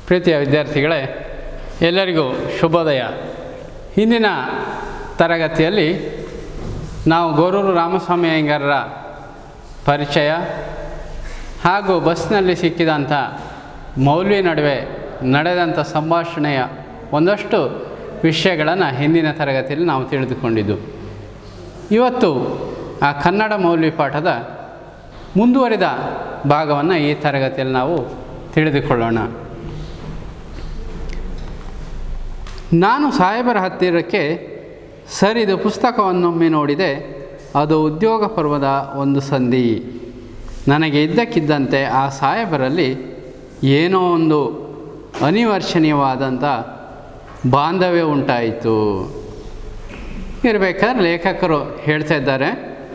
ಪ್ರೀತಿಯ ವಿದ್ಯಾರ್ಥಿಗಳೇ ಎಲ್ಲರಿಗೂ ಶುಭೋದಯ ಹಿಂದಿನ ತರಗತಿಯಲ್ಲಿ ನಾವು ಗೋರೂರು ರಾಮಸ್ವಾಮಿ ಅಯ್ಯಂಗಾರರ ಪರಿಚಯ ಹಾಗೂ ಬಸ್ನಲ್ಲಿ ಸಿಕ್ಕಿದಂಥ ಮೌಲ್ವಿ ನಡುವೆ ನಡೆದಂಥ ಸಂಭಾಷಣೆಯ ಒಂದಷ್ಟು ವಿಷಯಗಳನ್ನು ಹಿಂದಿನ ತರಗತಿಯಲ್ಲಿ ನಾವು ತಿಳಿದುಕೊಂಡಿದ್ದು ಇವತ್ತು ಆ ಕನ್ನಡ ಮೌಲ್ವಿ ಪಾಠದ ಮುಂದುವರಿದ ಭಾಗವನ್ನು ಈ ತರಗತಿಯಲ್ಲಿ ನಾವು ತಿಳಿದುಕೊಳ್ಳೋಣ ನಾನು ಸಾಹೇಬರ ಹತ್ತಿರಕ್ಕೆ ಸರಿದು ಪುಸ್ತಕವನ್ನೊಮ್ಮೆ ನೋಡಿದೆ ಅದು ಉದ್ಯೋಗ ಪರ್ವದ ಒಂದು ಸಂಧಿ ನನಗೆ ಇದ್ದಕ್ಕಿದ್ದಂತೆ ಆ ಸಾಹೇಬರಲ್ಲಿ ಏನೋ ಒಂದು ಅನಿವರ್ಷಣೀಯವಾದಂಥ ಬಾಂಧವ್ಯ ಉಂಟಾಯಿತು ಇರಬೇಕಾದ್ರೆ ಲೇಖಕರು ಹೇಳ್ತಾ ಇದ್ದಾರೆ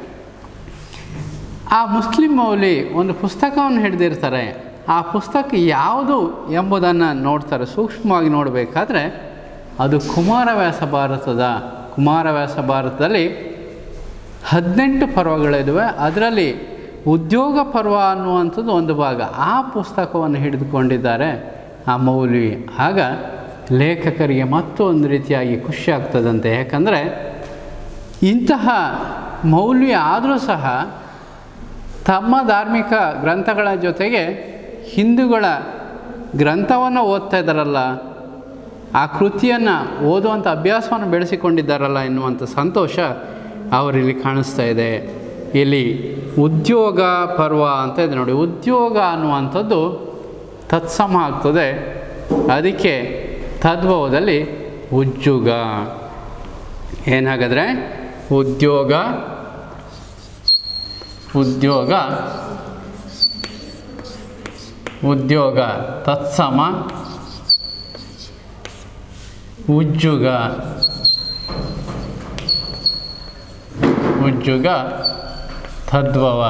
ಆ ಮುಸ್ಲಿಂ ಮೌಲಿ ಒಂದು ಪುಸ್ತಕವನ್ನು ಹಿಡಿದಿರ್ತಾರೆ ಆ ಪುಸ್ತಕ ಯಾವುದು ಎಂಬುದನ್ನು ನೋಡ್ತಾರೆ ಸೂಕ್ಷ್ಮವಾಗಿ ನೋಡಬೇಕಾದ್ರೆ ಅದು ಕುಮಾರವ್ಯಾಸ ಭಾರತದ ಕುಮಾರವ್ಯಾಸ ಭಾರತದಲ್ಲಿ ಹದಿನೆಂಟು ಪರ್ವಗಳಿವೆ ಅದರಲ್ಲಿ ಉದ್ಯೋಗ ಪರ್ವ ಅನ್ನುವಂಥದ್ದು ಒಂದು ಭಾಗ ಆ ಪುಸ್ತಕವನ್ನು ಹಿಡಿದುಕೊಂಡಿದ್ದಾರೆ ಆ ಮೌಲ್ವಿ ಆಗ ಲೇಖಕರಿಗೆ ಮತ್ತೊಂದು ರೀತಿಯಾಗಿ ಖುಷಿ ಆಗ್ತದಂತೆ ಯಾಕಂದರೆ ಇಂತಹ ಮೌಲ್ವಿ ಆದರೂ ಸಹ ತಮ್ಮ ಧಾರ್ಮಿಕ ಗ್ರಂಥಗಳ ಜೊತೆಗೆ ಹಿಂದೂಗಳ ಗ್ರಂಥವನ್ನು ಓದ್ತಾ ಇದ್ದಾರಲ್ಲ ಆ ಕೃತಿಯನ್ನು ಓದುವಂಥ ಅಭ್ಯಾಸವನ್ನು ಬೆಳೆಸಿಕೊಂಡಿದ್ದಾರಲ್ಲ ಎನ್ನುವಂಥ ಸಂತೋಷ ಅವರಿಲ್ಲಿ ಕಾಣಿಸ್ತಾ ಇದೆ ಇಲ್ಲಿ ಉದ್ಯೋಗ ಪರ್ವ ಅಂತ ಇದೆ ನೋಡಿ ಉದ್ಯೋಗ ಅನ್ನುವಂಥದ್ದು ತತ್ಸಮ ಆಗ್ತದೆ ಅದಕ್ಕೆ ತದ್ಭವದಲ್ಲಿ ಉಜ್ಜುಗ ಏನಾಗಿದ್ರೆ ಉದ್ಯೋಗ ಉದ್ಯೋಗ ಉದ್ಯೋಗ ತತ್ಸಮ ಉಜ್ಜುಗ ಉಜ್ಜುಗ ತದ್ಭವ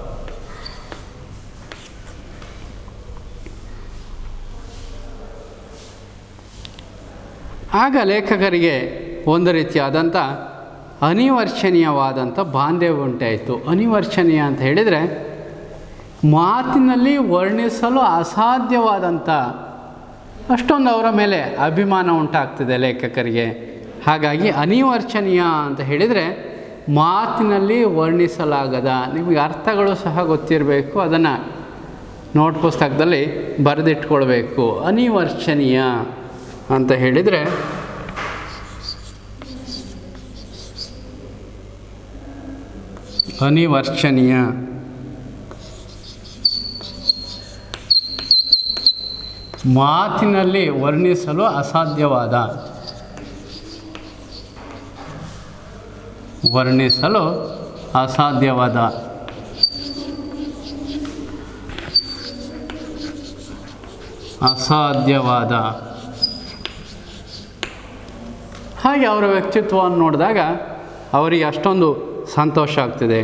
ಆಗ ಲೇಖಕರಿಗೆ ಒಂದು ರೀತಿಯಾದಂಥ ಅನಿವರ್ಚನೀಯವಾದಂಥ ಬಾಂಧವ್ಯ ಉಂಟಾಯಿತು ಅನಿವರ್ಚನೀಯ ಅಂತ ಹೇಳಿದರೆ ಮಾತಿನಲ್ಲಿ ವರ್ಣಿಸಲು ಅಸಾಧ್ಯವಾದಂಥ ಅಷ್ಟೊಂದು ಅವರ ಮೇಲೆ ಅಭಿಮಾನ ಉಂಟಾಗ್ತದೆ ಲೇಖಕರಿಗೆ ಹಾಗಾಗಿ ಅನಿವರ್ಚನೀಯ ಅಂತ ಹೇಳಿದರೆ ಮಾತಿನಲ್ಲಿ ವರ್ಣಿಸಲಾಗದ ನಿಮಗೆ ಅರ್ಥಗಳು ಸಹ ಗೊತ್ತಿರಬೇಕು ಅದನ್ನು ನೋಟ್ ಪುಸ್ತಕದಲ್ಲಿ ಬರೆದಿಟ್ಕೊಳ್ಬೇಕು ಅನಿವರ್ಚನೀಯ ಅಂತ ಹೇಳಿದರೆ ಅನಿವರ್ಚನೀಯ ಮಾತಿನಲ್ಲಿ ವರ್ಣಿಸಲು ಅಸಾಧ್ಯವಾದ ವರ್ಣಿಸಲು ಅಸಾಧ್ಯವಾದ ಅಸಾಧ್ಯವಾದ ಹಾಗೆ ಅವರ ವ್ಯಕ್ತಿತ್ವವನ್ನು ನೋಡಿದಾಗ ಅವರಿಗೆ ಅಷ್ಟೊಂದು ಸಂತೋಷ ಆಗ್ತಿದೆ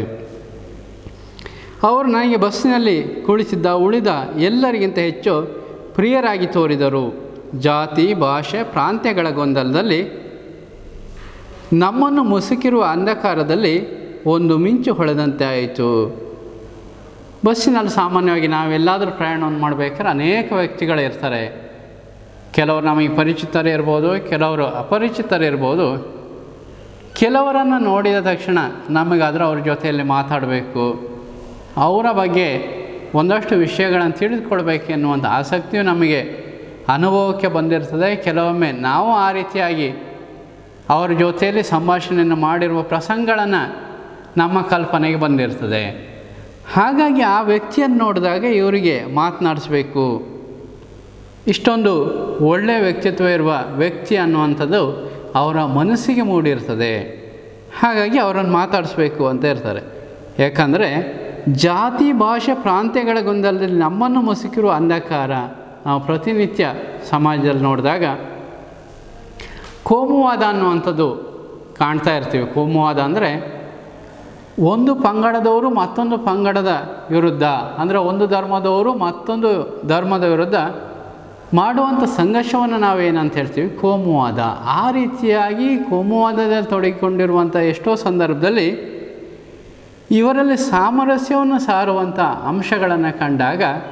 ಅವರು ನನಗೆ ಬಸ್ಸಿನಲ್ಲಿ ಕುಳಿತಿದ್ದ ಉಳಿದ ಎಲ್ಲರಿಗಿಂತ ಹೆಚ್ಚು ಪ್ರಿಯರಾಗಿ ತೋರಿದರು ಜಾತಿ ಭಾಷೆ ಪ್ರಾಂತ್ಯಗಳ ಗೊಂದಲದಲ್ಲಿ ನಮ್ಮನ್ನು ಮುಸುಕಿರುವ ಅಂಧಕಾರದಲ್ಲಿ ಒಂದು ಮಿಂಚು ಹೊಳೆದಂತೆ ಆಯಿತು ಬಸ್ಸಿನಲ್ಲಿ ಸಾಮಾನ್ಯವಾಗಿ ನಾವೆಲ್ಲಾದರೂ ಪ್ರಯಾಣವನ್ನು ಮಾಡಬೇಕಾದ್ರೆ ಅನೇಕ ವ್ಯಕ್ತಿಗಳು ಇರ್ತಾರೆ ಕೆಲವರು ನಮಗೆ ಪರಿಚಿತರೇ ಇರ್ಬೋದು ಕೆಲವರು ಅಪರಿಚಿತರಿರ್ಬೋದು ಕೆಲವರನ್ನು ನೋಡಿದ ತಕ್ಷಣ ನಮಗಾದರೂ ಅವ್ರ ಜೊತೆಯಲ್ಲಿ ಮಾತಾಡಬೇಕು ಅವರ ಬಗ್ಗೆ ಒಂದಷ್ಟು ವಿಷಯಗಳನ್ನು ತಿಳಿದುಕೊಳ್ಬೇಕು ಎನ್ನುವಂಥ ಆಸಕ್ತಿಯು ನಮಗೆ ಅನುಭವಕ್ಕೆ ಬಂದಿರ್ತದೆ ಕೆಲವೊಮ್ಮೆ ನಾವು ಆ ರೀತಿಯಾಗಿ ಅವರ ಜೊತೆಯಲ್ಲಿ ಸಂಭಾಷಣೆಯನ್ನು ಮಾಡಿರುವ ಪ್ರಸಂಗಗಳನ್ನು ನಮ್ಮ ಕಲ್ಪನೆಗೆ ಬಂದಿರ್ತದೆ ಹಾಗಾಗಿ ಆ ವ್ಯಕ್ತಿಯನ್ನು ನೋಡಿದಾಗ ಇವರಿಗೆ ಮಾತನಾಡಿಸ್ಬೇಕು ಇಷ್ಟೊಂದು ಒಳ್ಳೆಯ ವ್ಯಕ್ತಿತ್ವ ಇರುವ ವ್ಯಕ್ತಿ ಅನ್ನುವಂಥದ್ದು ಅವರ ಮನಸ್ಸಿಗೆ ಮೂಡಿರ್ತದೆ ಹಾಗಾಗಿ ಅವರನ್ನು ಮಾತಾಡಿಸ್ಬೇಕು ಅಂತ ಇರ್ತಾರೆ ಯಾಕಂದರೆ ಜಾತಿ ಭಾಷೆ ಪ್ರಾಂತ್ಯಗಳ ಗೊಂದಲದಲ್ಲಿ ನಮ್ಮನ್ನು ಮುಸುಕಿರುವ ಅಂಧಕಾರ ನಾವು ಪ್ರತಿನಿತ್ಯ ಸಮಾಜದಲ್ಲಿ ನೋಡಿದಾಗ ಕೋಮುವಾದ ಅನ್ನುವಂಥದ್ದು ಕಾಣ್ತಾ ಇರ್ತೀವಿ ಕೋಮುವಾದ ಅಂದರೆ ಒಂದು ಪಂಗಡದವರು ಮತ್ತೊಂದು ಪಂಗಡದ ವಿರುದ್ಧ ಅಂದರೆ ಒಂದು ಧರ್ಮದವರು ಮತ್ತೊಂದು ಧರ್ಮದ ವಿರುದ್ಧ ಮಾಡುವಂಥ ಸಂಘರ್ಷವನ್ನು ನಾವೇನಂತ ಹೇಳ್ತೀವಿ ಕೋಮುವಾದ ಆ ರೀತಿಯಾಗಿ ಕೋಮುವಾದದಲ್ಲಿ ತೊಡಗಿಕೊಂಡಿರುವಂಥ ಎಷ್ಟೋ ಸಂದರ್ಭದಲ್ಲಿ ಇವರಲ್ಲಿ ಸಾಮರಸ್ಯವನ್ನು ಸಾರುವಂಥ ಅಂಶಗಳನ್ನು ಕಂಡಾಗ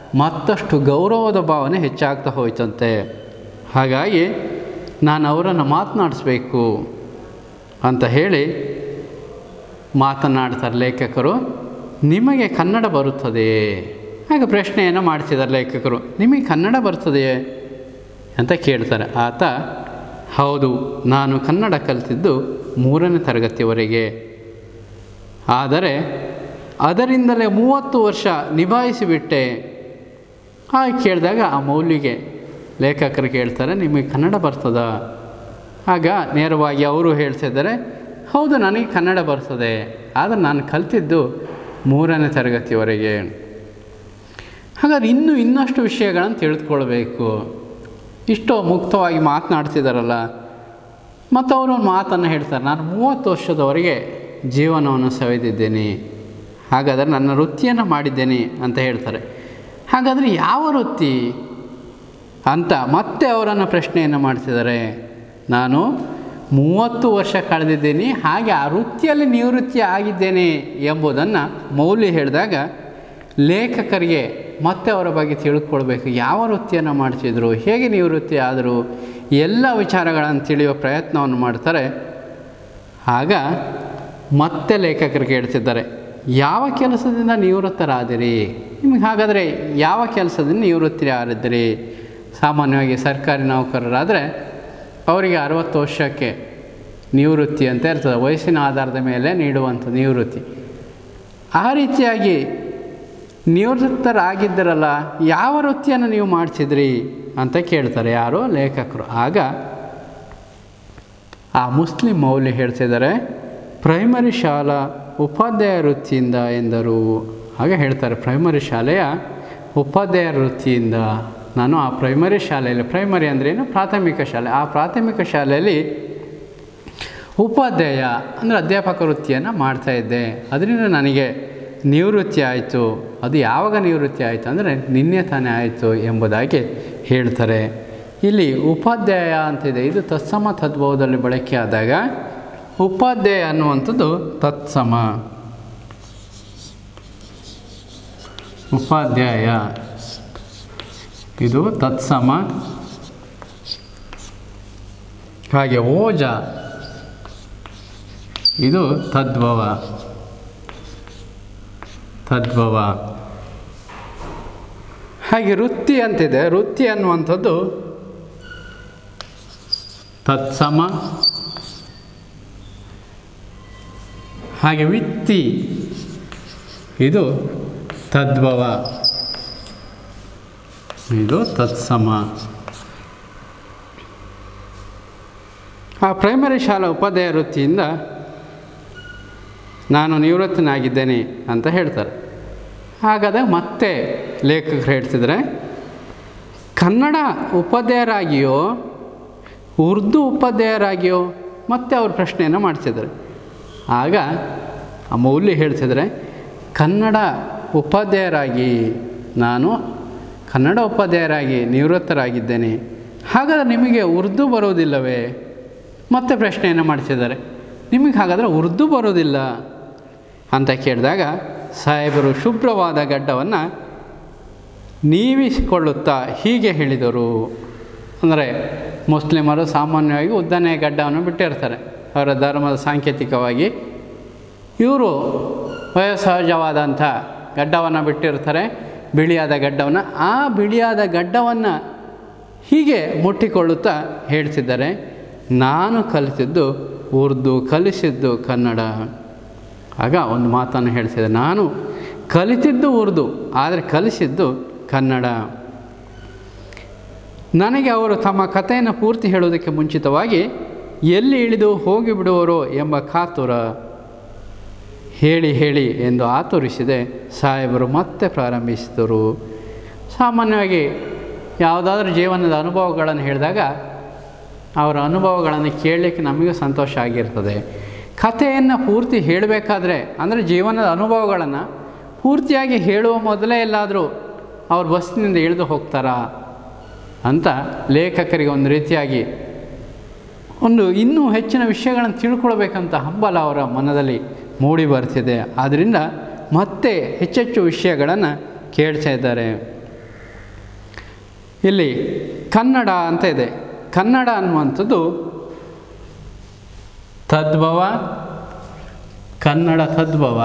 ಮತ್ತಷ್ಟು ಗೌರವದ ಭಾವನೆ ಹೆಚ್ಚಾಗ್ತಾ ಹೋಯ್ತಂತೆ ಹಾಗಾಗಿ ನಾನು ಅವರನ್ನು ಮಾತನಾಡಿಸ್ಬೇಕು ಅಂತ ಹೇಳಿ ಮಾತನಾಡ್ತಾರೆ ಲೇಖಕರು ನಿಮಗೆ ಕನ್ನಡ ಬರುತ್ತದೆಯೇ ಆಗ ಪ್ರಶ್ನೆಯನ್ನು ಮಾಡ್ತಿದ್ದಾರೆ ಲೇಖಕರು ನಿಮಗೆ ಕನ್ನಡ ಬರ್ತದೆಯೇ ಅಂತ ಕೇಳ್ತಾರೆ ಆತ ಹೌದು ನಾನು ಕನ್ನಡ ಕಲಿತಿದ್ದು ಮೂರನೇ ತರಗತಿಯವರೆಗೆ ಆದರೆ ಅದರಿಂದಲೇ ಮೂವತ್ತು ವರ್ಷ ನಿಭಾಯಿಸಿಬಿಟ್ಟೆ ಹಾಗೆ ಕೇಳಿದಾಗ ಆ ಮೌಲ್ಯಗೆ ಲೇಖಕರು ಕೇಳ್ತಾರೆ ನಿಮಗೆ ಕನ್ನಡ ಬರ್ತದಾ ಆಗ ನೇರವಾಗಿ ಅವರು ಹೇಳ್ತಿದ್ದಾರೆ ಹೌದು ನನಗೆ ಕನ್ನಡ ಬರ್ತದೆ ಆದರೆ ನಾನು ಕಲಿತಿದ್ದು ಮೂರನೇ ತರಗತಿಯವರೆಗೆ ಹಾಗಾದ್ರೆ ಇನ್ನೂ ಇನ್ನಷ್ಟು ವಿಷಯಗಳನ್ನು ತಿಳಿದುಕೊಳ್ಬೇಕು ಇಷ್ಟೋ ಮುಕ್ತವಾಗಿ ಮಾತನಾಡ್ತಿದ್ದಾರಲ್ಲ ಮತ್ತು ಅವರು ಒಂದು ಮಾತನ್ನು ಹೇಳ್ತಾರೆ ನಾನು ಮೂವತ್ತು ವರ್ಷದವರೆಗೆ ಜೀವನವನ್ನು ಸವೆದಿದ್ದೇನೆ ಹಾಗಾದರೆ ನನ್ನ ವೃತ್ತಿಯನ್ನು ಮಾಡಿದ್ದೇನೆ ಅಂತ ಹೇಳ್ತಾರೆ ಹಾಗಾದರೆ ಯಾವ ವೃತ್ತಿ ಅಂತ ಮತ್ತೆ ಅವರನ್ನು ಪ್ರಶ್ನೆಯನ್ನು ಮಾಡ್ತಿದ್ದಾರೆ ನಾನು ಮೂವತ್ತು ವರ್ಷ ಕಳೆದಿದ್ದೀನಿ ಹಾಗೆ ಆ ವೃತ್ತಿಯಲ್ಲಿ ನಿವೃತ್ತಿ ಆಗಿದ್ದೇನೆ ಎಂಬುದನ್ನು ಮೌಲ್ಯ ಹೇಳಿದಾಗ ಲೇಖಕರಿಗೆ ಮತ್ತೆ ಅವರ ಬಗ್ಗೆ ತಿಳ್ಕೊಳ್ಬೇಕು ಯಾವ ವೃತ್ತಿಯನ್ನು ಮಾಡ್ತಿದ್ರು ಹೇಗೆ ನಿವೃತ್ತಿ ಆದರು ಎಲ್ಲ ವಿಚಾರಗಳನ್ನು ತಿಳಿಯುವ ಪ್ರಯತ್ನವನ್ನು ಮಾಡ್ತಾರೆ ಆಗ ಮತ್ತೆ ಲೇಖಕರು ಕೇಳ್ತಿದ್ದಾರೆ ಯಾವ ಕೆಲಸದಿಂದ ನಿವೃತ್ತರಾದಿರಿ ನಿಮಗೆ ಹಾಗಾದರೆ ಯಾವ ಕೆಲಸದಿಂದ ನಿವೃತ್ತಿ ಆರಿದ್ರಿ ಸಾಮಾನ್ಯವಾಗಿ ಸರ್ಕಾರಿ ನೌಕರರಾದರೆ ಅವರಿಗೆ ಅರವತ್ತು ವರ್ಷಕ್ಕೆ ನಿವೃತ್ತಿ ಅಂತ ಇರ್ತದೆ ವಯಸ್ಸಿನ ಆಧಾರದ ಮೇಲೆ ನೀಡುವಂಥ ನಿವೃತ್ತಿ ಆ ರೀತಿಯಾಗಿ ನಿವೃತ್ತರಾಗಿದ್ದರಲ್ಲ ಯಾವ ವೃತ್ತಿಯನ್ನು ನೀವು ಮಾಡ್ತಿದ್ರಿ ಅಂತ ಕೇಳ್ತಾರೆ ಯಾರು ಲೇಖಕರು ಆಗ ಆ ಮುಸ್ಲಿಂ ಮೌಲ್ಯ ಹೇಳ್ತಿದ್ದಾರೆ ಪ್ರೈಮರಿ ಶಾಲಾ ಉಪಾಧ್ಯಾಯ ವೃತ್ತಿಯಿಂದ ಎಂದರು ಹಾಗೆ ಹೇಳ್ತಾರೆ ಪ್ರೈಮರಿ ಶಾಲೆಯ ಉಪಾಧ್ಯಾಯ ವೃತ್ತಿಯಿಂದ ನಾನು ಆ ಪ್ರೈಮರಿ ಶಾಲೆಯಲ್ಲಿ ಪ್ರೈಮರಿ ಅಂದ್ರೇನು ಪ್ರಾಥಮಿಕ ಶಾಲೆ ಆ ಪ್ರಾಥಮಿಕ ಶಾಲೆಯಲ್ಲಿ ಉಪಾಧ್ಯಾಯ ಅಂದರೆ ಅಧ್ಯಾಪಕ ವೃತ್ತಿಯನ್ನು ಮಾಡ್ತಾಯಿದ್ದೆ ಅದರಿಂದ ನನಗೆ ನಿವೃತ್ತಿ ಆಯಿತು ಅದು ಯಾವಾಗ ನಿವೃತ್ತಿ ಆಯಿತು ಅಂದರೆ ನಿನ್ನೆ ತಾನೇ ಆಯಿತು ಎಂಬುದಾಗಿ ಹೇಳ್ತಾರೆ ಇಲ್ಲಿ ಉಪಾಧ್ಯಾಯ ಅಂತಿದೆ ಇದು ತತ್ಸಮ ತದ್ಭವದಲ್ಲಿ ಬಳಕೆ ಆದಾಗ ಉಪಾಧ್ಯಾಯ ಅನ್ನುವಂಥದ್ದು ತತ್ಸಮ ಉಪಾಧ್ಯಾಯ ಇದು ತತ್ಸಮ ಹಾಗೆ ಓಜ ಇದು ತದ್ಭವ ತದ್ಭವ ಹಾಗೆ ವೃತ್ತಿ ಅಂತಿದೆ ವೃತ್ತಿ ಅನ್ನುವಂಥದ್ದು ತತ್ಸಮ ಹಾಗೆ ವಿತ್ತಿ ಇದು ತದ್ಭವ ಇದು ತತ್ಸಮ ಆ ಪ್ರೈಮರಿ ಶಾಲಾ ಉಪಾಧ್ಯಾಯ ವೃತ್ತಿಯಿಂದ ನಾನು ನಿವೃತ್ತನಾಗಿದ್ದೇನೆ ಅಂತ ಹೇಳ್ತಾರೆ ಹಾಗಾದಾಗ ಮತ್ತೆ ಲೇಖಕರು ಹೇಳ್ತಿದ್ರೆ ಕನ್ನಡ ಉಪಾಧ್ಯಾಯರಾಗಿಯೋ ಉರ್ದು ಉಪಾಧ್ಯಾಯರಾಗಿಯೋ ಮತ್ತೆ ಅವ್ರ ಪ್ರಶ್ನೆಯನ್ನು ಮಾಡ್ತಿದ್ದಾರೆ ಆಗ ಆ ಮೌಲ್ಯ ಹೇಳ್ತಿದ್ರೆ ಕನ್ನಡ ಉಪಾಧ್ಯಾಯರಾಗಿ ನಾನು ಕನ್ನಡ ಉಪಾಧ್ಯಾಯರಾಗಿ ನಿವೃತ್ತರಾಗಿದ್ದೇನೆ ಹಾಗಾದರೆ ನಿಮಗೆ ಉರ್ದು ಬರೋದಿಲ್ಲವೇ ಮತ್ತೆ ಪ್ರಶ್ನೆಯನ್ನು ಮಾಡ್ತಿದ್ದಾರೆ ನಿಮಗೆ ಹಾಗಾದರೆ ಉರ್ದು ಬರೋದಿಲ್ಲ ಅಂತ ಕೇಳಿದಾಗ ಸಾಹೇಬರು ಶುಭ್ರವಾದ ಗಡ್ಡವನ್ನು ನೀವಿಸಿಕೊಳ್ಳುತ್ತಾ ಹೀಗೆ ಹೇಳಿದರು ಅಂದರೆ ಮುಸ್ಲಿಮರು ಸಾಮಾನ್ಯವಾಗಿ ಉದ್ದನೆಯ ಗಡ್ಡವನ್ನು ಬಿಟ್ಟಿರ್ತಾರೆ ಅವರ ಧರ್ಮದ ಸಾಂಕೇತಿಕವಾಗಿ ಇವರು ವಯೋಸಹಜವಾದಂಥ ಗಡ್ಡವನ್ನು ಬಿಟ್ಟಿರ್ತಾರೆ ಬಿಳಿಯಾದ ಗಡ್ಡವನ್ನು ಆ ಬಿಳಿಯಾದ ಗಡ್ಡವನ್ನು ಹೀಗೆ ಮುಟ್ಟಿಕೊಳ್ಳುತ್ತಾ ಹೇಳ್ತಿದ್ದಾರೆ ನಾನು ಕಲಿತಿದ್ದು ಉರ್ದು ಕಲಿಸಿದ್ದು ಕನ್ನಡ ಆಗ ಒಂದು ಮಾತನ್ನು ಹೇಳ್ತಿದ್ದೆ ನಾನು ಕಲಿತಿದ್ದು ಉರ್ದು ಆದರೆ ಕಲಿಸಿದ್ದು ಕನ್ನಡ ನನಗೆ ಅವರು ತಮ್ಮ ಕಥೆಯನ್ನು ಪೂರ್ತಿ ಹೇಳೋದಕ್ಕೆ ಮುಂಚಿತವಾಗಿ ಎಲ್ಲಿ ಇಳಿದು ಹೋಗಿಬಿಡುವರೋ ಎಂಬ ಕಾತುರ ಹೇಳಿ ಹೇಳಿ ಎಂದು ಆತುರಿಸಿದೆ ಸಾಹೇಬರು ಮತ್ತೆ ಪ್ರಾರಂಭಿಸಿದರು ಸಾಮಾನ್ಯವಾಗಿ ಯಾವುದಾದ್ರೂ ಜೀವನದ ಅನುಭವಗಳನ್ನು ಹೇಳಿದಾಗ ಅವರ ಅನುಭವಗಳನ್ನು ಕೇಳಲಿಕ್ಕೆ ನಮಗೂ ಸಂತೋಷ ಆಗಿರ್ತದೆ ಕಥೆಯನ್ನು ಪೂರ್ತಿ ಹೇಳಬೇಕಾದ್ರೆ ಅಂದರೆ ಜೀವನದ ಅನುಭವಗಳನ್ನು ಪೂರ್ತಿಯಾಗಿ ಹೇಳುವ ಮೊದಲೇ ಎಲ್ಲಾದರೂ ಅವ್ರು ಬಸ್ಸಿನಿಂದ ಇಳಿದು ಹೋಗ್ತಾರಾ ಅಂತ ಲೇಖಕರಿಗೆ ಒಂದು ರೀತಿಯಾಗಿ ಒಂದು ಇನ್ನೂ ಹೆಚ್ಚಿನ ವಿಷಯಗಳನ್ನು ತಿಳ್ಕೊಳ್ಬೇಕಂತ ಹಂಬಲ ಅವರ ಮನದಲ್ಲಿ ಮೂಡಿ ಬರ್ತಿದೆ ಆದ್ದರಿಂದ ಮತ್ತೆ ಹೆಚ್ಚೆಚ್ಚು ವಿಷಯಗಳನ್ನು ಕೇಳ್ತಾ ಇದ್ದಾರೆ ಇಲ್ಲಿ ಕನ್ನಡ ಅಂತ ಇದೆ ಕನ್ನಡ ಅನ್ನುವಂಥದ್ದು ತದ್ಭವ ಕನ್ನಡ ತದ್ಭವ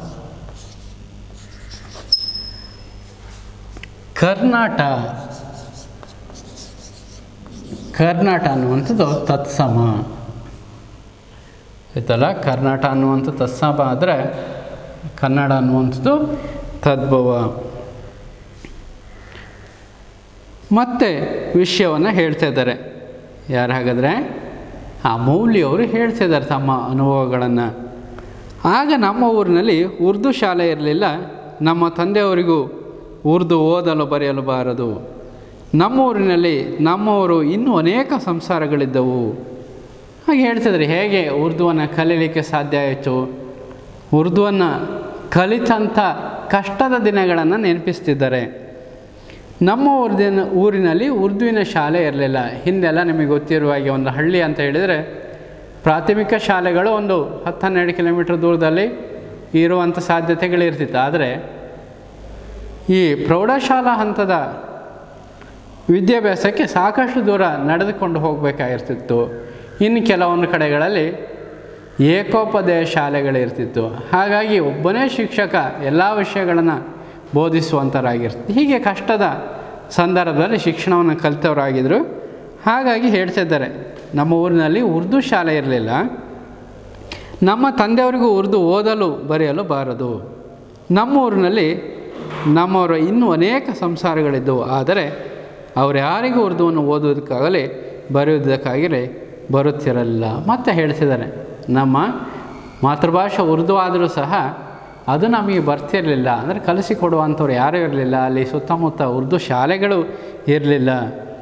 ಕರ್ನಾಟ ಕರ್ನಾಟ ಅನ್ನುವಂಥದ್ದು ತತ್ಸಮ ಆಯ್ತಲ್ಲ ಕರ್ನಾಟ ಅನ್ನುವಂಥ ತತ್ಸಮ ಆದರೆ ಕನ್ನಡ ಅನ್ನುವಂಥದ್ದು ತದ್ಭವ ಮತ್ತೆ ವಿಷಯವನ್ನು ಹೇಳ್ತಾ ಇದ್ದಾರೆ ಯಾರು ಹಾಗಾದರೆ ಆ ಮೌಲ್ಯವರು ಹೇಳ್ತಾ ಇದ್ದಾರೆ ತಮ್ಮ ಅನುಭವಗಳನ್ನು ಆಗ ನಮ್ಮ ಊರಿನಲ್ಲಿ ಉರ್ದು ಶಾಲೆ ಇರಲಿಲ್ಲ ನಮ್ಮ ತಂದೆಯವರಿಗೂ ಉರ್ದು ಓದಲು ಬರೆಯಲು ಬಾರದು ನಮ್ಮ ಊರಿನಲ್ಲಿ ನಮ್ಮವರು ಇನ್ನೂ ಅನೇಕ ಸಂಸಾರಗಳಿದ್ದವು ಹಾಗೆ ಹೇಳ್ತಿದ್ದಾರೆ ಹೇಗೆ ಉರ್ದುವನ್ನು ಕಲೀಲಿಕ್ಕೆ ಸಾಧ್ಯ ಆಯಿತು ಉರ್ದುವನ್ನು ಕಲಿತಂಥ ಕಷ್ಟದ ದಿನಗಳನ್ನು ನೆನಪಿಸ್ತಿದ್ದಾರೆ ನಮ್ಮ ಊರಿನ ಊರಿನಲ್ಲಿ ಉರ್ದುವಿನ ಶಾಲೆ ಇರಲಿಲ್ಲ ಹಿಂದೆಲ್ಲ ನಿಮಗೆ ಗೊತ್ತಿರುವ ಹಾಗೆ ಒಂದು ಹಳ್ಳಿ ಅಂತ ಹೇಳಿದರೆ ಪ್ರಾಥಮಿಕ ಶಾಲೆಗಳು ಒಂದು ಹತ್ತು ಹನ್ನೆರಡು ಕಿಲೋಮೀಟ್ರ್ ದೂರದಲ್ಲಿ ಇರುವಂಥ ಸಾಧ್ಯತೆಗಳಿರ್ತಿತ್ತು ಆದರೆ ಈ ಪ್ರೌಢಶಾಲಾ ಹಂತದ ವಿದ್ಯಾಭ್ಯಾಸಕ್ಕೆ ಸಾಕಷ್ಟು ದೂರ ನಡೆದುಕೊಂಡು ಹೋಗಬೇಕಾಗಿರ್ತಿತ್ತು ಇನ್ನು ಕೆಲವೊಂದು ಕಡೆಗಳಲ್ಲಿ ಏಕೋಪದೇಶ ಶಾಲೆಗಳಿರ್ತಿತ್ತು ಹಾಗಾಗಿ ಒಬ್ಬನೇ ಶಿಕ್ಷಕ ಎಲ್ಲ ವಿಷಯಗಳನ್ನು ಬೋಧಿಸುವಂಥರಾಗಿರ್ತಿತ್ತು ಹೀಗೆ ಕಷ್ಟದ ಸಂದರ್ಭದಲ್ಲಿ ಶಿಕ್ಷಣವನ್ನು ಕಲಿತವರಾಗಿದ್ದರು ಹಾಗಾಗಿ ಹೇಳ್ತಿದ್ದಾರೆ ನಮ್ಮ ಊರಿನಲ್ಲಿ ಉರ್ದು ಶಾಲೆ ಇರಲಿಲ್ಲ ನಮ್ಮ ತಂದೆಯವರಿಗೂ ಉರ್ದು ಓದಲು ಬರೆಯಲು ಬಾರದು ನಮ್ಮ ಊರಿನಲ್ಲಿ ನಮ್ಮವರ ಇನ್ನೂ ಅನೇಕ ಸಂಸಾರಗಳಿದ್ದವು ಆದರೆ ಅವರು ಯಾರಿಗೂ ಉರ್ದುವನ್ನು ಓದುವುದಕ್ಕಾಗಲಿ ಬರೆಯುವುದಕ್ಕಾಗಲಿ ಬರುತ್ತಿರಲಿಲ್ಲ ಮತ್ತೆ ಹೇಳ್ತಿದ್ದಾರೆ ನಮ್ಮ ಮಾತೃಭಾಷೆ ಉರ್ದು ಆದರೂ ಸಹ ಅದು ನಮಗೆ ಬರ್ತಿರಲಿಲ್ಲ ಅಂದರೆ ಕಲಿಸಿಕೊಡುವಂಥವ್ರು ಯಾರೂ ಇರಲಿಲ್ಲ ಅಲ್ಲಿ ಸುತ್ತಮುತ್ತ ಉರ್ದು ಶಾಲೆಗಳು ಇರಲಿಲ್ಲ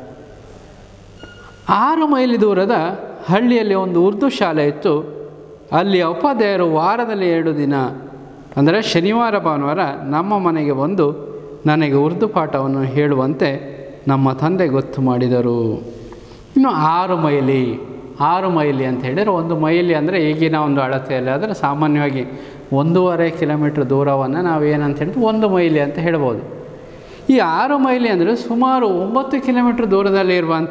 ಆರು ಮೈಲಿ ದೂರದ ಹಳ್ಳಿಯಲ್ಲಿ ಒಂದು ಉರ್ದು ಶಾಲೆ ಇತ್ತು ಅಲ್ಲಿ ಉಪಾಧ್ಯಾಯರು ವಾರದಲ್ಲಿ ಎರಡು ದಿನ ಅಂದರೆ ಶನಿವಾರ ಭಾನುವಾರ ನಮ್ಮ ಮನೆಗೆ ಬಂದು ನನಗೆ ಉರ್ದು ಪಾಠವನ್ನು ಹೇಳುವಂತೆ ನಮ್ಮ ತಂದೆ ಗೊತ್ತು ಮಾಡಿದರು ಇನ್ನು ಆರು ಮೈಲಿ ಆರು ಮೈಲಿ ಅಂತ ಹೇಳಿದರೆ ಒಂದು ಮೈಲಿ ಅಂದರೆ ಈಗಿನ ಒಂದು ಅಳತೆಯಲ್ಲಿ ಆದರೆ ಸಾಮಾನ್ಯವಾಗಿ ಒಂದೂವರೆ ಕಿಲೋಮೀಟ್ರ್ ದೂರವನ್ನು ನಾವು ಏನಂತ ಹೇಳಿದ್ರೆ ಒಂದು ಮೈಲಿ ಅಂತ ಹೇಳ್ಬೋದು ಈ ಆರು ಮೈಲಿ ಅಂದರೆ ಸುಮಾರು ಒಂಬತ್ತು ಕಿಲೋಮೀಟ್ರ್ ದೂರದಲ್ಲಿ ಇರುವಂಥ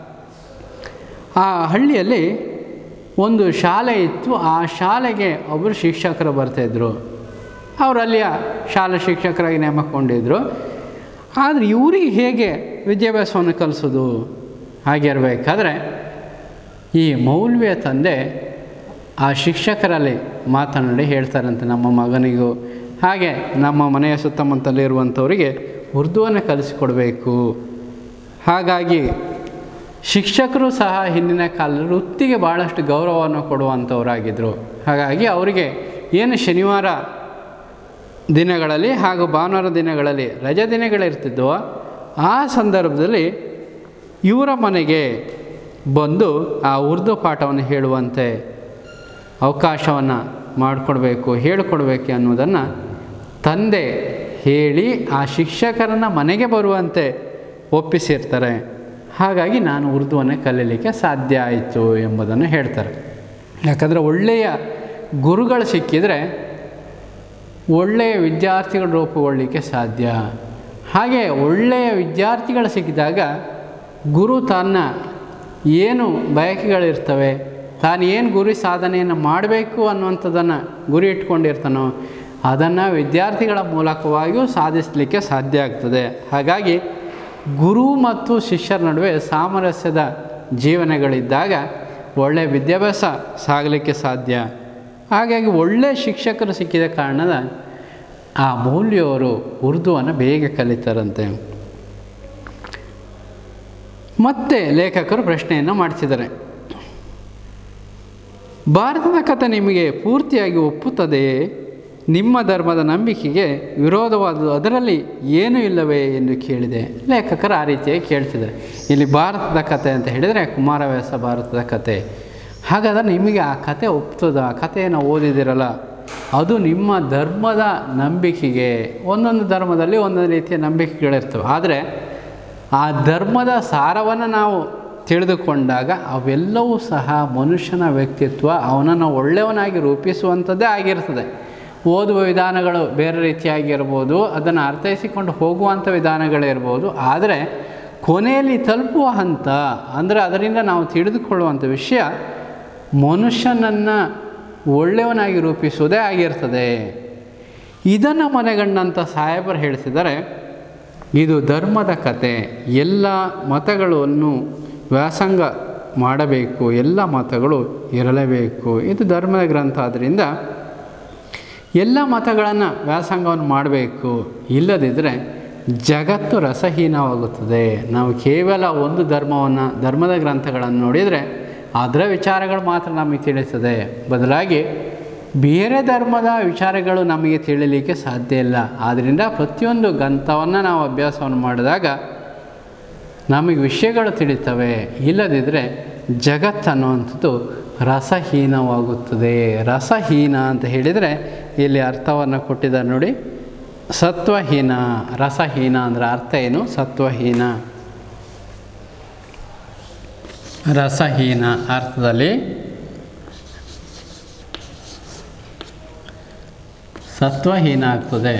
ಆ ಹಳ್ಳಿಯಲ್ಲಿ ಒಂದು ಶಾಲೆ ಇತ್ತು ಆ ಶಾಲೆಗೆ ಒಬ್ಬರು ಶಿಕ್ಷಕರು ಬರ್ತಾಯಿದ್ರು ಅವರು ಅಲ್ಲಿಯ ಶಾಲಾ ಶಿಕ್ಷಕರಾಗಿ ನೇಮಕೊಂಡಿದ್ದರು ಆದರೆ ಇವರಿಗೆ ಹೇಗೆ ವಿದ್ಯಾಭ್ಯಾಸವನ್ನು ಕಲಿಸೋದು ಹಾಗಿರಬೇಕಾದ್ರೆ ಈ ಮೌಲ್ವಿಯ ತಂದೆ ಆ ಶಿಕ್ಷಕರಲ್ಲಿ ಮಾತನಾಡಿ ಹೇಳ್ತಾರಂತೆ ನಮ್ಮ ಮಗನಿಗೂ ಹಾಗೆ ನಮ್ಮ ಮನೆಯ ಸುತ್ತಮುತ್ತಲಿರುವಂಥವರಿಗೆ ಉರ್ದುವನ್ನು ಕಲಿಸಿಕೊಡಬೇಕು ಹಾಗಾಗಿ ಶಿಕ್ಷಕರು ಸಹ ಹಿಂದಿನ ಕಾಲದಲ್ಲಿ ವೃತ್ತಿಗೆ ಭಾಳಷ್ಟು ಗೌರವವನ್ನು ಕೊಡುವಂಥವರಾಗಿದ್ದರು ಹಾಗಾಗಿ ಅವರಿಗೆ ಏನು ಶನಿವಾರ ದಿನಗಳಲ್ಲಿ ಹಾಗೂ ಭಾನುವಾರ ದಿನಗಳಲ್ಲಿ ರಜೆ ದಿನಗಳಿರ್ತಿದ್ದವೋ ಆ ಸಂದರ್ಭದಲ್ಲಿ ಇವರ ಮನೆಗೆ ಬಂದು ಆ ಉರ್ದು ಪಾಠವನ್ನು ಹೇಳುವಂತೆ ಅವಕಾಶವನ್ನು ಮಾಡಿಕೊಡ್ಬೇಕು ಹೇಳಿಕೊಡ್ಬೇಕು ಅನ್ನೋದನ್ನು ತಂದೆ ಹೇಳಿ ಆ ಶಿಕ್ಷಕರನ್ನು ಮನೆಗೆ ಬರುವಂತೆ ಒಪ್ಪಿಸಿರ್ತಾರೆ ಹಾಗಾಗಿ ನಾನು ಉರ್ದುವನ್ನು ಕಲೀಲಿಕ್ಕೆ ಸಾಧ್ಯ ಆಯಿತು ಎಂಬುದನ್ನು ಹೇಳ್ತಾರೆ ಯಾಕಂದರೆ ಒಳ್ಳೆಯ ಗುರುಗಳು ಸಿಕ್ಕಿದರೆ ಒಳ್ಳೆಯ ವಿದ್ಯಾರ್ಥಿಗಳು ರೂಪುಗೊಳ್ಳಲಿಕ್ಕೆ ಸಾಧ್ಯ ಹಾಗೆ ಒಳ್ಳೆಯ ವಿದ್ಯಾರ್ಥಿಗಳು ಸಿಕ್ಕಿದಾಗ ಗುರು ತನ್ನ ಏನು ಬಯಕೆಗಳಿರ್ತವೆ ತಾನು ಏನು ಗುರಿ ಸಾಧನೆಯನ್ನು ಮಾಡಬೇಕು ಅನ್ನುವಂಥದ್ದನ್ನು ಗುರಿ ಇಟ್ಕೊಂಡಿರ್ತಾನೋ ಅದನ್ನು ವಿದ್ಯಾರ್ಥಿಗಳ ಮೂಲಕವಾಗಿಯೂ ಸಾಧಿಸಲಿಕ್ಕೆ ಸಾಧ್ಯ ಆಗ್ತದೆ ಹಾಗಾಗಿ ಗುರು ಮತ್ತು ಶಿಷ್ಯರ ನಡುವೆ ಸಾಮರಸ್ಯದ ಜೀವನಗಳಿದ್ದಾಗ ಒಳ್ಳೆಯ ವಿದ್ಯಾಭ್ಯಾಸ ಸಾಗಲಿಕ್ಕೆ ಸಾಧ್ಯ ಹಾಗಾಗಿ ಒಳ್ಳೆಯ ಶಿಕ್ಷಕರು ಸಿಕ್ಕಿದ ಕಾರಣದ ಆ ಮೌಲ್ಯವರು ಉರ್ದುವನ್ನು ಬೇಗ ಕಲಿತಾರಂತೆ ಮತ್ತೆ ಲೇಖಕರು ಪ್ರಶ್ನೆಯನ್ನು ಮಾಡ್ತಿದ್ದಾರೆ ಭಾರತದ ಕಥೆ ನಿಮಗೆ ಪೂರ್ತಿಯಾಗಿ ಒಪ್ಪುತ್ತದೆಯೇ ನಿಮ್ಮ ಧರ್ಮದ ನಂಬಿಕೆಗೆ ವಿರೋಧವಾದುದು ಅದರಲ್ಲಿ ಏನೂ ಇಲ್ಲವೇ ಎಂದು ಕೇಳಿದೆ ಲೇಖಕರು ಆ ರೀತಿಯಾಗಿ ಕೇಳ್ತಿದ್ದಾರೆ ಇಲ್ಲಿ ಭಾರತದ ಕಥೆ ಅಂತ ಹೇಳಿದರೆ ಕುಮಾರವ್ಯಾಸ ಭಾರತದ ಕಥೆ ಹಾಗಾದರೆ ನಿಮಗೆ ಆ ಕತೆ ಒಪ್ತದ ಆ ಕಥೆಯನ್ನು ಓದಿದಿರಲ್ಲ ಅದು ನಿಮ್ಮ ಧರ್ಮದ ನಂಬಿಕೆಗೆ ಒಂದೊಂದು ಧರ್ಮದಲ್ಲಿ ಒಂದೊಂದು ರೀತಿಯ ನಂಬಿಕೆಗಳಿರ್ತವೆ ಆದರೆ ಆ ಧರ್ಮದ ಸಾರವನ್ನು ನಾವು ತಿಳಿದುಕೊಂಡಾಗ ಅವೆಲ್ಲವೂ ಸಹ ಮನುಷ್ಯನ ವ್ಯಕ್ತಿತ್ವ ಅವನನ್ನು ಒಳ್ಳೆಯವನಾಗಿ ರೂಪಿಸುವಂಥದ್ದೇ ಆಗಿರ್ತದೆ ಓದುವ ವಿಧಾನಗಳು ಬೇರೆ ರೀತಿಯಾಗಿರ್ಬೋದು ಅದನ್ನು ಅರ್ಥೈಸಿಕೊಂಡು ಹೋಗುವಂಥ ವಿಧಾನಗಳಿರ್ಬೋದು ಆದರೆ ಕೊನೆಯಲ್ಲಿ ತಲುಪುವ ಹಂತ ಅಂದರೆ ಅದರಿಂದ ನಾವು ತಿಳಿದುಕೊಳ್ಳುವಂಥ ವಿಷಯ ಮನುಷ್ಯನನ್ನು ಒಳ್ಳೆಯವನಾಗಿ ರೂಪಿಸುವುದೇ ಆಗಿರ್ತದೆ ಇದನ್ನು ಮನೆಗಂಡಂಥ ಸಾಹೇಬರು ಹೇಳ್ತಿದ್ದಾರೆ ಇದು ಧರ್ಮದ ಕತೆ ಎಲ್ಲ ಮತಗಳನ್ನು ವ್ಯಾಸಂಗ ಮಾಡಬೇಕು ಎಲ್ಲ ಮತಗಳು ಇರಲೇಬೇಕು ಇದು ಧರ್ಮದ ಗ್ರಂಥ ಆದ್ದರಿಂದ ಎಲ್ಲ ಮತಗಳನ್ನು ವ್ಯಾಸಂಗವನ್ನು ಮಾಡಬೇಕು ಇಲ್ಲದಿದ್ದರೆ ಜಗತ್ತು ರಸಹೀನವಾಗುತ್ತದೆ ನಾವು ಕೇವಲ ಒಂದು ಧರ್ಮವನ್ನು ಧರ್ಮದ ಗ್ರಂಥಗಳನ್ನು ನೋಡಿದರೆ ಅದರ ವಿಚಾರಗಳು ಮಾತ್ರ ನಮಗೆ ತಿಳಿಸ್ತದೆ ಬದಲಾಗಿ ಬೇರೆ ಧರ್ಮದ ವಿಚಾರಗಳು ನಮಗೆ ತಿಳಿಲಿಕ್ಕೆ ಸಾಧ್ಯ ಇಲ್ಲ ಆದ್ದರಿಂದ ಪ್ರತಿಯೊಂದು ಗ್ರಂಥವನ್ನು ನಾವು ಅಭ್ಯಾಸವನ್ನು ಮಾಡಿದಾಗ ನಮಗೆ ವಿಷಯಗಳು ತಿಳಿತವೆ ಇಲ್ಲದಿದ್ದರೆ ಜಗತ್ತನ್ನುವಂಥದ್ದು ರಸಹೀನವಾಗುತ್ತದೆ ರಸಹೀನ ಅಂತ ಹೇಳಿದರೆ ಇಲ್ಲಿ ಅರ್ಥವನ್ನು ಕೊಟ್ಟಿದ್ದಾರೆ ನೋಡಿ ಸತ್ವಹೀನ ರಸಹೀನ ಅಂದರೆ ಅರ್ಥ ಏನು ಸತ್ವಹೀನ ರಸಹೀನ ಅರ್ಥದಲ್ಲಿ ಸತ್ವಹೀನ ಆಗ್ತದೆ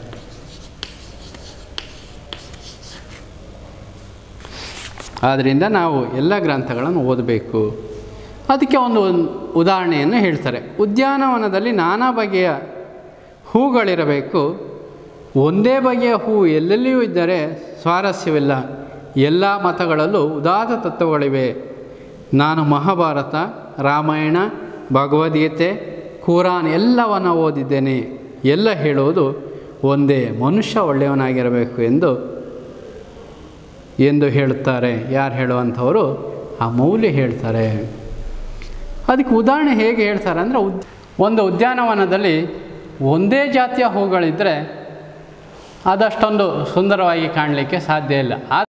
ಆದ್ದರಿಂದ ನಾವು ಎಲ್ಲ ಗ್ರಂಥಗಳನ್ನು ಓದಬೇಕು ಅದಕ್ಕೆ ಒಂದು ಉದಾಹರಣೆಯನ್ನು ಹೇಳ್ತಾರೆ ಉದ್ಯಾನವನದಲ್ಲಿ ನಾನಾ ಬಗೆಯ ಹೂಗಳಿರಬೇಕು ಒಂದೇ ಬಗೆಯ ಹೂ ಎಲ್ಲೆಲ್ಲಿಯೂ ಇದ್ದರೆ ಸ್ವಾರಸ್ಯವಿಲ್ಲ ಎಲ್ಲ ಮತಗಳಲ್ಲೂ ಉದಾತ್ತ ತತ್ವಗಳಿವೆ ನಾನು ಮಹಾಭಾರತ ರಾಮಾಯಣ ಭಗವದ್ಗೀತೆ ಕುರಾನ್ ಎಲ್ಲವನ್ನು ಓದಿದ್ದೇನೆ ಎಲ್ಲ ಹೇಳುವುದು ಒಂದೇ ಮನುಷ್ಯ ಒಳ್ಳೆಯವನಾಗಿರಬೇಕು ಎಂದು ಎಂದು ಹೇಳುತ್ತಾರೆ ಯಾರು ಹೇಳುವಂಥವರು ಆ ಮೌಲ್ಯ ಹೇಳ್ತಾರೆ ಅದಕ್ಕೆ ಉದಾಹರಣೆ ಹೇಗೆ ಹೇಳ್ತಾರೆ ಅಂದರೆ ಉದ್ ಒಂದು ಉದ್ಯಾನವನದಲ್ಲಿ ಒಂದೇ ಜಾತಿಯ ಹೂಗಳಿದ್ದರೆ ಅದಷ್ಟೊಂದು ಸುಂದರವಾಗಿ ಕಾಣಲಿಕ್ಕೆ ಸಾಧ್ಯ ಇಲ್ಲ